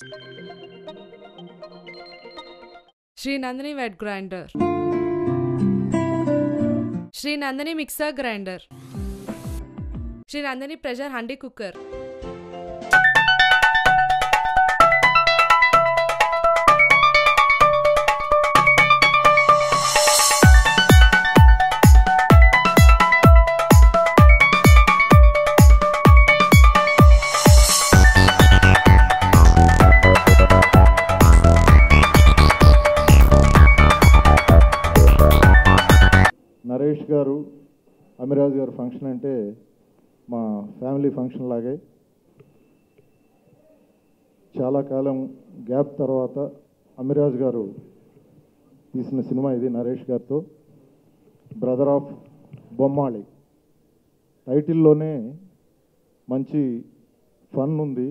Shri Nandini wet grinder Shri Nandini mixer grinder Shri Nandini pressure handi cooker Naresh garu Amiraj గారు function అంటే మా ఫ్యామిలీ ఫంక్షన్ లాగే చాలా కాలం గ్యాప్ తర్వాత అమిరాజ్ గారు తీసిన సినిమా ఇది నరేష్ గారితో బ్రదర్ ఆఫ్ బొమ్మాళి టైటిల్లోనే మంచి ఫన్ ఉంది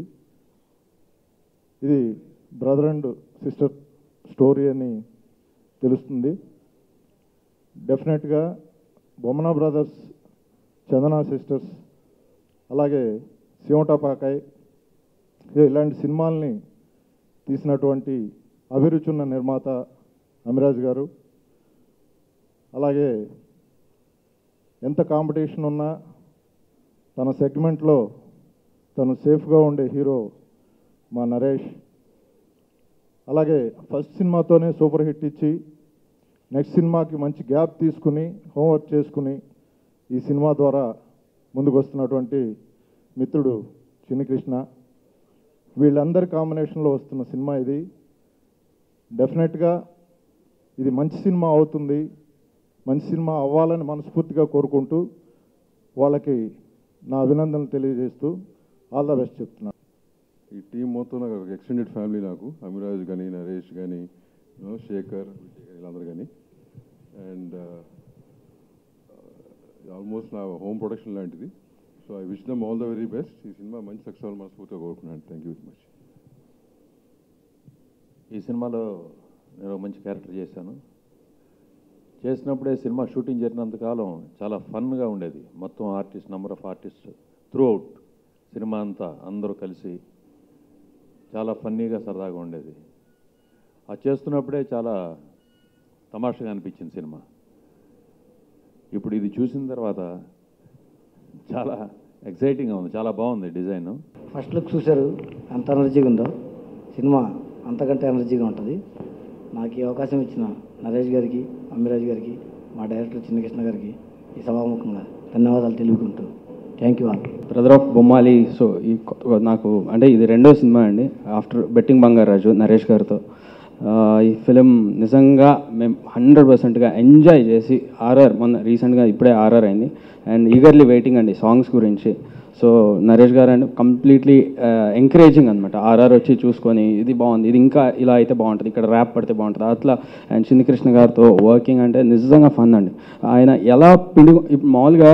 ఇది బ్రదర్ అండ్ సిస్టర్ స్టోరీ అని తెలుస్తుంది డెఫినెట్గా బొమ్మన బ్రదర్స్ చందన సిస్టర్స్ అలాగే శివటపాకాయ్ ఇలాంటి సినిమాల్ని తీసినటువంటి అభిరుచున్న నిర్మాత అమిరాజ్ గారు అలాగే ఎంత కాంపిటీషన్ ఉన్నా తన సెగ్మెంట్లో తను సేఫ్గా ఉండే హీరో మా నరేష్ అలాగే ఫస్ట్ సినిమాతోనే సూపర్ హిట్ ఇచ్చి నెక్స్ట్ సినిమాకి మంచి గ్యాప్ తీసుకుని హోంవర్క్ చేసుకుని ఈ సినిమా ద్వారా ముందుకు వస్తున్నటువంటి మిత్రుడు చిన్ని కృష్ణ వీళ్ళందరి కాంబినేషన్లో వస్తున్న సినిమా ఇది డెఫినెట్గా ఇది మంచి సినిమా అవుతుంది మంచి సినిమా అవ్వాలని మనస్ఫూర్తిగా కోరుకుంటూ వాళ్ళకి నా అభినందనలు తెలియజేస్తూ ఆల్ ద బెస్ట్ చెప్తున్నాను ఈ టీం మొత్తం నాకు ఒక ఎక్స్టెండెడ్ ఫ్యామిలీ నాకు అమిరాజ్ కానీ నరేష్ కానీ శేఖర్ వీళ్ళందరూ కానీ అండ్ ఆల్మోస్ట్ నా హోమ్ ప్రొడక్షన్ లాంటిది so I wish them all the very best ఈ సినిమా మంచి సక్సెస్ అవ్వాలి మనస్ఫూర్తిగా కోరుకున్నాను థ్యాంక్ యూ వెరీ మచ్ ఈ సినిమాలో నేను ఒక మంచి క్యారెక్టర్ చేశాను చేసినప్పుడే సినిమా షూటింగ్ జరిగినంతకాలం చాలా ఫన్గా ఉండేది మొత్తం artist number of artist throughout సినిమా అంతా అందరూ కలిసి చాలా ఫన్నీగా సరదాగా ఉండేది అది చేస్తున్నప్పుడే చాలా తమాషగా అనిపించింది సినిమా ఇప్పుడు ఇది చూసిన తర్వాత చాలా ఎక్సైటింగ్గా ఉంది చాలా బాగుంది డిజైన్ ఫస్ట్ లుక్ చూశారు ఎంత ఎనర్జీగా ఉందో సినిమా అంతకంటే ఎనర్జీగా ఉంటుంది నాకు ఈ అవకాశం ఇచ్చిన నరేష్ గారికి అమ్మిరాజ్ గారికి మా డైరెక్టర్ చిన్నకృష్ణ గారికి ఈ సభాముఖంగా ధన్యవాదాలు తెలుపుకుంటూ thank you all brother of Bommali so ఈ కొత్త- నాకు అంటే ఇది రెండో సినిమా అండి ఆఫ్టర్ బెట్టింగ్ బంగారాజు నరేష్ గారితో ఆ, ఈ ఫిలిం నిజంగా మేము హండ్రెడ్ పర్సెంట్గా ఎంజాయ్ చేసి ఆర్ఆర్ మొన్న రీసెంట్గా ఇప్పుడే ఆర్ఆర్ అయింది అండ్ ఈగర్లీ వెయిటింగ్ అండి సాంగ్స్ గురించి so Naresh garu and completely encouraging అనమాట ఆర్ఆర్ వచ్చి చూసుకొని ఇది బాగుంది ఇది ఇంకా ఇలా అయితే బాగుంటుంది ఇక్కడ ర్యాప్ పడితే బాగుంటుంది అట్లా అండ్ చిన్నకృష్ణ గారితో వర్కింగ్ అంటే నిజంగా ఫన్ అండి ఆయన ఎలా పిండి ఇప్పుడు మామూలుగా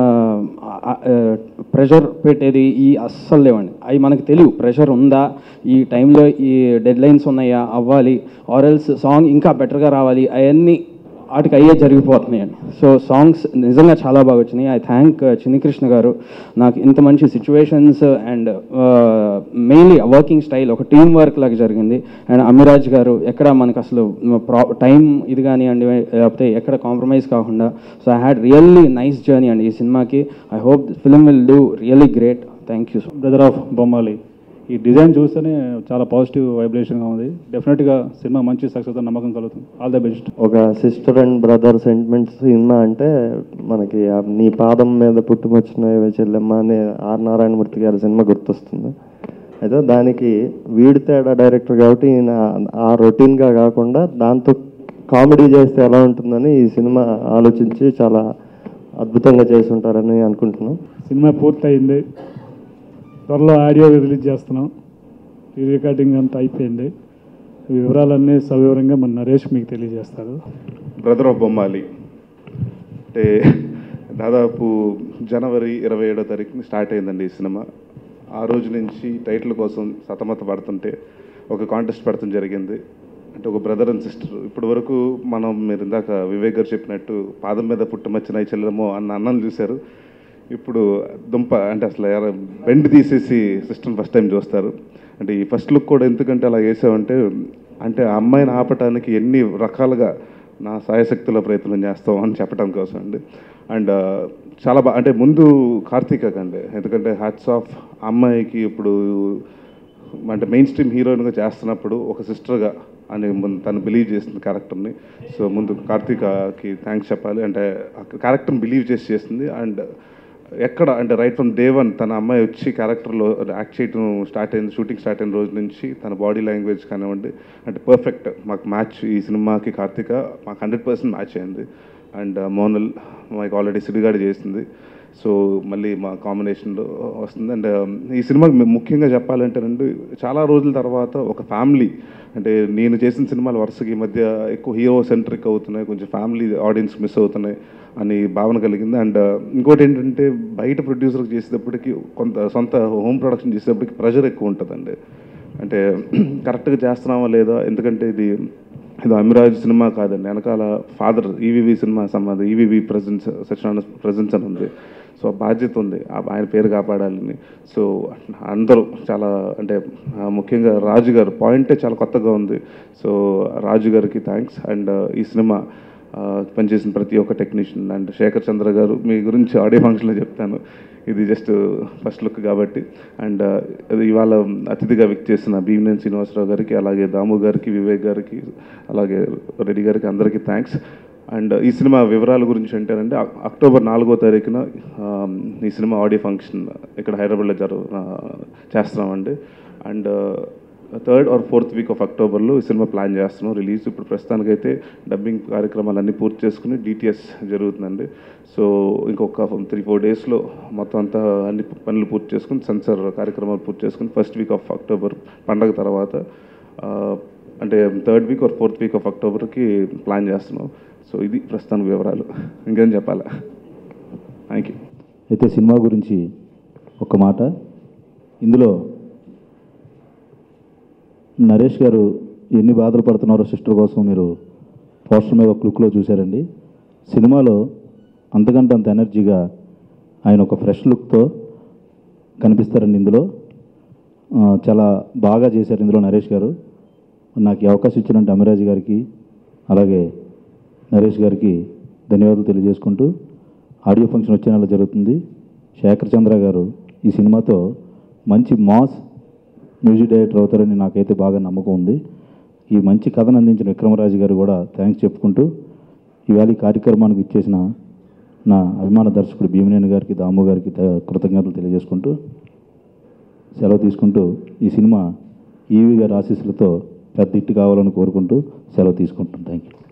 ప్రెషర్ పెట్టేది ఈ అస్సలు లేవండి అవి మనకు తెలియదు ప్రెషర్ ఉందా ఈ టైంలో ఈ డెడ్ లైన్స్ ఉన్నాయా అవ్వాలి ఆర్ఎల్స్ సాంగ్ ఇంకా బెటర్గా రావాలి అవన్నీ వాటికి అయ్యే జరిగిపోతున్నాయండి సో సాంగ్స్ నిజంగా చాలా బాగా వచ్చినాయి ఐ థ్యాంక్ చిన్నికృష్ణ గారు నాకు ఇంత మంచి situations and mainly working style ఒక టీం వర్క్ లాగా జరిగింది అండ్ అమిరాజ్ గారు ఎక్కడ మనకు అసలు ప్రా టైం ఇది కానివ్వండి లేకపోతే ఎక్కడ కాంప్రమైజ్ కాకుండా so I had really nice journey అండి ఈ సినిమాకి I hope film will do really great thank you so brother of Bommali ఈ డిజైన్ చూస్తేనే చాలా పాజిటివ్ వైబ్రేషన్గా ఉంది డెఫినెట్గా సినిమా మంచి సక్సెస్ నమ్మకం కలుగుతుంది ఆల్ ద బెస్ట్ ఒక సిస్టర్ అండ్ బ్రదర్ సెంటిమెంట్స్ సినిమా అంటే మనకి ఆ నీ పాదం మీద పుట్టుమొచ్చిన చెల్లెమ్మ అనే ఆర్ నారాయణమూర్తి గారి సినిమా గుర్తొస్తుంది అయితే దానికి వీడి తేడా డైరెక్టర్ కాబట్టి ఈయన ఆ రొటీన్గా కాకుండా దాంతో కామెడీ చేస్తే ఎలా ఉంటుందని ఈ సినిమా ఆలోచించి చాలా అద్భుతంగా చేసి ఉంటారని అనుకుంటున్నాం సినిమా పూర్తయింది త్వరలో ఆడియో రిలీజ్ చేస్తున్నాం ఈ రికార్డింగ్ అంతా అయిపోయింది ఈ వివరాలన్నీ సవివరంగా మన నరేష్ మీకు తెలియజేస్తారు బ్రదర్ ఆఫ్ బొమ్మాలి అంటే దాదాపు జనవరి ఇరవై ఏడో తారీఖుని స్టార్ట్ అయిందండి ఈ సినిమా ఆ రోజు నుంచి టైటిల్ కోసం సతమత పడుతుంటే ఒక కాంటెస్ట్ పెడతాం జరిగింది అంటే ఒక బ్రదర్ అండ్ సిస్టర్ ఇప్పటి వరకు మనం మీరు ఇందాక వివేక్ గారు చెప్పినట్టు పాదం మీద పుట్టమచ్చిన చెల్లెమో అన్న అన్నం చూశారు ఇప్పుడు దుంప అంటే అసలు ఎవరు బెండ్ తీసేసి సిస్టమ్ ఫస్ట్ టైం చూస్తారు అంటే ఈ ఫస్ట్ లుక్ కూడా ఎందుకంటే అలా వేసామంటే అంటే ఆ అమ్మాయిని ఆపటానికి ఎన్ని రకాలుగా నా సాయశక్తుల ప్రయత్నం చేస్తాం అని చెప్పడం కోసం అండి అండ్ చాలా బాగా అంటే ముందు కార్తీక అండి ఎందుకంటే హ్యాట్స్ ఆఫ్ అమ్మాయికి ఇప్పుడు అంటే మెయిన్ స్ట్రీమ్ హీరోయిన్గా చేస్తున్నప్పుడు ఒక సిస్టర్గా అని ముందు తను బిలీవ్ చేసింది క్యారెక్టర్ని సో ముందు కార్తీకకి థ్యాంక్స్ చెప్పాలి అంటే క్యారెక్టర్ని బిలీవ్ చేసి చేసింది అండ్ ఎక్కడ అంటే రైట్ ఫ్రమ్ డే వన్ తన అమ్మాయి వచ్చి క్యారెక్టర్లో యాక్ట్ చేయడం స్టార్ట్ అయింది షూటింగ్ స్టార్ట్ అయిన రోజు నుంచి తన బాడీ లాంగ్వేజ్ కానివ్వండి అంటే పర్ఫెక్ట్ మాకు మ్యాచ్ ఈ సినిమాకి కార్తీక మాకు హండ్రెడ్ పర్సెంట్ మ్యాచ్ అయింది అండ్ మోనల్ మాకు ఆల్రెడీ సిరిగాడి చేసింది సో మళ్ళీ మా కాంబినేషన్లో వస్తుంది అండ్ ఈ సినిమాకి ము- ముఖ్యంగా చెప్పాలంటే రెండు చాలా రోజుల తర్వాత ఒక ఫ్యామిలీ అంటే నేను చేసిన సినిమాలు వరుసగా ఈ మధ్య ఎక్కువ హీరో సెంట్రిక్ అవుతున్నాయి కొంచెం ఫ్యామిలీ ఆడియన్స్ మిస్ అవుతున్నాయి అని భావన కలిగింది అండ్ ఇంకోటి ఏంటంటే బయట ప్రొడ్యూసర్కి చేసేటప్పటికి కొంత సొంత హోమ్ ప్రొడక్షన్ చేసేటప్పటికి ప్రెషర్ ఎక్కువ ఉంటుందండి అంటే కరెక్ట్గా చేస్తున్నామా లేదా ఎందుకంటే ఇది ఇది అమిరాజ్ సినిమా కాదండి వెనకాల ఫాదర్ ఈవీవి సినిమా సంబంధం ఈవీవి ప్రజెన్స్ సత్యనారాయణ ప్రజెన్స్ అని ఉంది సో ఆ బాధ్యత ఉంది ఆ- ఆయన పేరు కాపాడాలని సో అందరూ చాలా అంటే ఆ, ముఖ్యంగా రాజు గారు పాయింటే చాలా కొత్తగా ఉంది సో రాజు గారికి థ్యాంక్స్ అండ్ ఈ సినిమా ఆ, పనిచేసిన ప్రతి ఒక్క టెక్నీషియన్ అండ్ శేఖర్ చంద్ర గారు మీ గురించి ఆడియో ఫంక్షన్లో చెప్తాను ఇది జస్ట్ ఫస్ట్ లుక్ కాబట్టి అండ్ అది ఇవాళ అతిథిగా విక్ చేసిన భీమనేని శ్రీనివాసరావు గారికి అలాగే దాము గారికి వివేక్ గారికి అలాగే రెడ్డి గారికి అందరికీ థ్యాంక్స్ అండ్ ఈ సినిమా వివరాల గురించి అంటేనంటే అక్- అక్టోబర్ నాలుగో తారీఖున ఆ, ఈ సినిమా ఆడియో ఫంక్షన్ ఇక్కడ హైదరాబాద్లో జరుగు ఆ, చేస్తున్నామండి and third or fourth week of అక్టోబర్లో ఈ సినిమా ప్లాన్ చేస్తున్నాం రిలీజ్ ఇప్పుడు ప్రస్తుతానికైతే డబ్బింగ్ కార్యక్రమాలన్నీ పూర్తి చేసుకుని డిటిఎస్ జరుగుతుందండి సో ఇంకొక త్రీ ఫోర్ డేస్లో మొత్తం అంతా అన్ని పనులు పూర్తి చేసుకుని సెన్సర్ కార్యక్రమాలు పూర్తి చేసుకుని ఫస్ట్ వీక్ ఆఫ్ అక్టోబర్ పండగ తర్వాత ఆ, అంటే third week or fourth week of అక్టోబర్కి ప్లాన్ చేస్తున్నాం సో ఇది ప్రస్తుతానికి వివరాలు ఇంకేం చెప్పాలా థ్యాంక్ యూ అయితే సినిమా గురించి ఒక మాట ఇందులో నరేష్ గారు ఎన్ని బాధలు పడుతున్నారో సిస్టర్ కోసం మీరు పోస్టర్ మీద ఒక లుక్లో చూశారండి సినిమాలో అంతకంటే అంత ఎనర్జీగా ఆయన ఒక ఫ్రెష్ లుక్తో కనిపిస్తారండి ఇందులో ఆ, చాలా బాగా చేశారు ఇందులో నరేష్ గారు నాకు ఈ అవకాశం ఇచ్చినట్టు అమిరాజ్ గారికి అలాగే నరేష్ గారికి ధన్యవాదాలు తెలియజేసుకుంటూ ఆడియో ఫంక్షన్ వచ్చే నెల జరుగుతుంది శేఖర్ చంద్ర గారు ఈ సినిమాతో మంచి మాస్ మ్యూజిక్ డైరెక్టర్ అవుతారని నాకైతే బాగా నమ్మకం ఉంది ఈ మంచి కథను అందించిన విక్రమరాజు గారు కూడా థ్యాంక్స్ చెప్పుకుంటూ ఇవాళ ఈ కార్యక్రమానికి ఇచ్చేసిన నా అభిమాన దర్శకుడు భీమనేని గారికి దాము గారికి ద- కృతజ్ఞతలు తెలియజేసుకుంటూ సెలవు తీసుకుంటూ ఈ సినిమా ఈవీ గారి ఆశీస్సులతో పెద్ద ఇట్టు కావాలని కోరుకుంటూ సెలవు తీసుకుంటాం థ్యాంక్ యూ